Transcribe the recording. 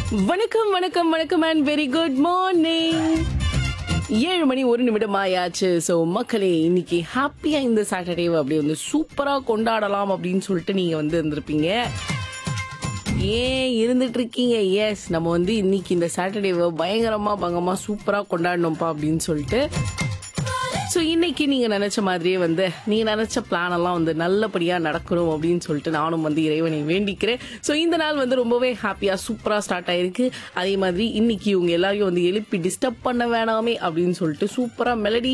வணக்கம் வணக்கம் வணக்கம் அண்ட் வெரி குட் மார்னிங் ஏழு மணி ஒரு நிமிடம் ஆயாச்சு ஸோ மக்களே இன்னைக்கு ஹாப்பியா இந்த சாட்டர்டேவை அப்படி வந்து சூப்பரா கொண்டாடலாம் அப்படின்னு சொல்லிட்டு நீங்க வந்து இருந்திருப்பீங்க ஏன் இருந்துட்டு இருக்கீங்க எஸ் நம்ம வந்து இன்னைக்கு இந்த சாட்டர்டேவை பயங்கரமா பங்கமா சூப்பரா கொண்டாடணும்ப்பா அப்படின்னு சொல்லிட்டு ஸோ இன்னைக்கு நீங்க நினைச்ச மாதிரியே வந்து நீங்க நினைச்ச பிளான் எல்லாம் வந்து நல்லபடியா நடக்கணும் அப்படின்னு சொல்லிட்டு நானும் வந்து இறைவனை வேண்டிக்கிறேன் ஸோ இந்த நாள் வந்து ரொம்பவே ஹாப்பியா சூப்பரா ஸ்டார்ட் ஆயிருக்கு அதே மாதிரி இன்னைக்கு இவங்க எல்லாரையும் வந்து எழுப்பி டிஸ்டர்ப் பண்ண வேணாமே அப்படின்னு சொல்லிட்டு சூப்பரா மெலடி